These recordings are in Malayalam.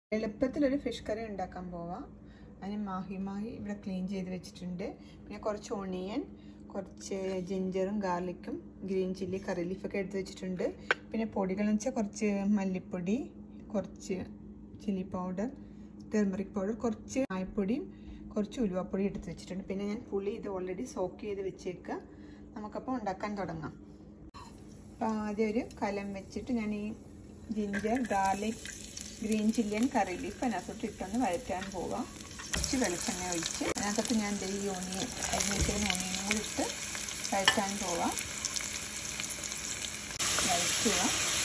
എളുപ്പത്തിലൊരു ഫിഷ് കറി ഉണ്ടാക്കാൻ പോവാം അതിന് മാഹി മാഹി ഇവിടെ ക്ലീൻ ചെയ്ത് വെച്ചിട്ടുണ്ട് പിന്നെ കുറച്ച് ഓണിയൻ കുറച്ച് ജിഞ്ചറും ഗാർലിക്കും ഗ്രീൻ ചില്ലി കറി ലീഫൊക്കെ എടുത്ത് വെച്ചിട്ടുണ്ട് പിന്നെ പൊടികളെന്ന് വെച്ചാൽ കുറച്ച് മല്ലിപ്പൊടി കുറച്ച് ചില്ലി പൗഡർ ടെർമറിക് പൗഡർ കുറച്ച് ആയപ്പൊടിയും കുറച്ച് ഉലുവപ്പൊടി എടുത്ത് വെച്ചിട്ടുണ്ട് പിന്നെ ഞാൻ പുളി ഇത് ഓൾറെഡി സോക്ക് ചെയ്ത് വെച്ചേക്കുക നമുക്കപ്പോൾ ഉണ്ടാക്കാൻ തുടങ്ങാം അപ്പോൾ ആദ്യം ഒരു കലം വെച്ചിട്ട് ഞാൻ ഈ ginger garlic green chilli and curry leaf അതിനകത്തോട്ട് ഇട്ടൊന്ന് വഴറ്റാൻ പോവാം കുറച്ച് വെളിച്ചെണ്ണ ഒഴിച്ച് അതിനകത്തോട്ട് ഞാൻ ഈ ഓണിയൻ അരിഞ്ഞിരിക്കുന്ന ഓണിയനും കൂടി ഇട്ട് വഴറ്റാൻ പോവാം വഴറ്റുക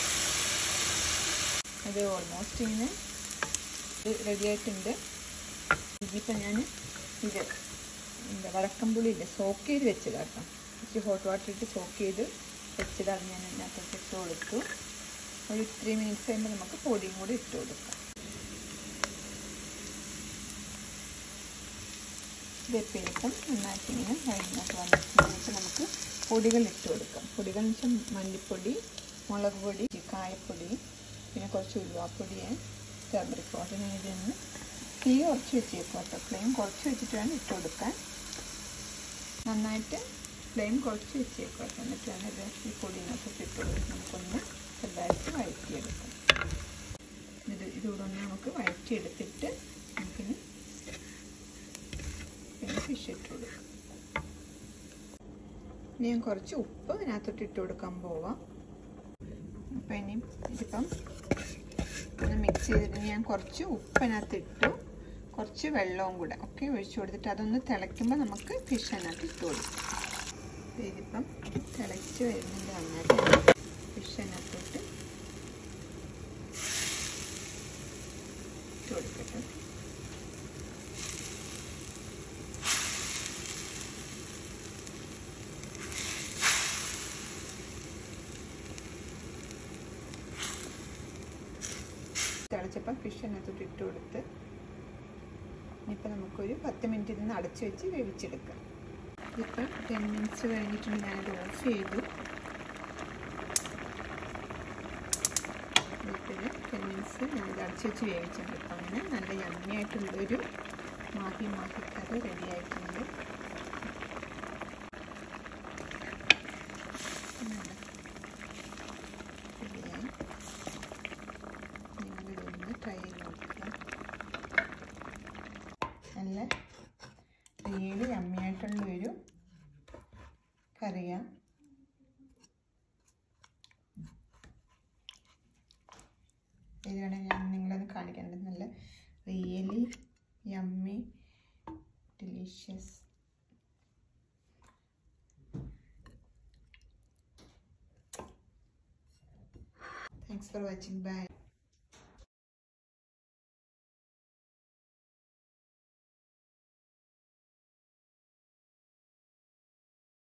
അത് ഓൾമോസ്റ്റ് ഇങ്ങനെ റെഡി ആയിട്ടുണ്ട് ഇതിപ്പോൾ ഞാൻ ഇത് എന്താ വടക്കംപുളി ഇല്ലേ സോക്ക് ചെയ്ത് വെച്ചതാണ് കേട്ടോ ഇച്ചിരി ഹോട്ട് വാട്ടർ ഇട്ട് സോക്ക് ചെയ്ത് വെച്ചതാണ് ഞാൻ അതിനകത്തോട്ട് ഇട്ട് കൊടുത്തു ഒരു ത്രീ മിനിറ്റ്സ് കഴിയുമ്പോൾ നമുക്ക് പൊടിയും കൂടി ഇട്ട് കൊടുക്കാം വെപ്പിനിപ്പം നന്നായിട്ട് ഇങ്ങനെ കഴിഞ്ഞിട്ട് വന്നിട്ട് നമുക്ക് പൊടികൾ ഇട്ട് കൊടുക്കാം പൊടികൾ എന്ന് വെച്ചാൽ മല്ലിപ്പൊടി മുളക് പൊടി കായപ്പൊടി പിന്നെ കുറച്ച് ഉലുവാപ്പൊടി ടർമറിക് പൗഡർ ഞാൻ ഇതൊന്ന് തീ കുറച്ച് വെച്ചേക്കും കേട്ടോ ഫ്ലെയിം കുറച്ച് വെച്ചിട്ട് വേണം ഇട്ട് കൊടുക്കാൻ നന്നായിട്ട് ഫ്ലെയിം കുറച്ച് വെച്ചേക്കും കേട്ടോ എന്നിട്ട് വേണം ഇത് ഈ പൊടിനകത്ത് ഇട്ട് കൊടുത്ത് നമുക്കൊന്ന് ചെറുതായിട്ട് വഴറ്റിയെടുക്കാം ഇത് ഇതുകൂടെ ഒന്ന് നമുക്ക് വഴറ്റിയെടുത്തിട്ട് നമുക്കിനി പിന്നെ ഫിഷ് ഇട്ട് കൊടുക്കാം ഇനി ഞാൻ കുറച്ച് ഉപ്പ് അതിനകത്തോട്ട് ഇട്ട് കൊടുക്കാൻ പോവാം അപ്പം ഇനി ഇതിപ്പം ഒന്ന് മിക്സ് ചെയ്തിട്ട് ഞാൻ കുറച്ച് ഉപ്പ് അതിനകത്ത് ഇട്ടു കുറച്ച് വെള്ളവും കൂടെ ഒക്കെ ഒഴിച്ചു കൊടുത്തിട്ട് അതൊന്ന് തിളയ്ക്കുമ്പോൾ നമുക്ക് ഫിഷ് അതിനകത്ത് ഇട്ട് കൊടുക്കാം ഇതിപ്പം തിളച്ച് വരുന്നുണ്ട് നന്നായിട്ട് ഫിഷ് അതിനകത്തോട്ട് ഇട്ട് കൊടുക്കട്ടെ തിളച്ചപ്പം ഫിഷ് അതിനകത്തോട്ട് ഇട്ട് കൊടുത്ത് ഇനിയിപ്പോൾ നമുക്കൊരു പത്ത് മിനിറ്റ് ഇരുന്ന് അടച്ച് വെച്ച് വേവിച്ചെടുക്കാം ഇതിപ്പം ടെൻ മിനിറ്റ്സ് കഴിഞ്ഞിട്ടുണ്ട് ഞാനത് ഓഫ് ചെയ്തു ഇതിപ്പോൾ ടെൻ മിനിറ്റ്സ് ഞാനത് അടച്ച് വെച്ച് വേവിച്ചെടുക്കാം അങ്ങനെ നല്ല യമ്മിയായിട്ടുള്ളൊരു മാഹി മാഹിക്കറി റെഡി ആയിട്ടുണ്ട് റെഡിയായി നിങ്ങളിതൊന്ന് ട്രൈ ചെയ്ത് നോക്കുക നല്ല റിയലി യമ്മിയായിട്ടുള്ളൊരു കറിയാണ് ഇതാണ് ഞാൻ നിങ്ങളത് കാണിക്കേണ്ടത് നല്ല really yummy delicious thanks for watching by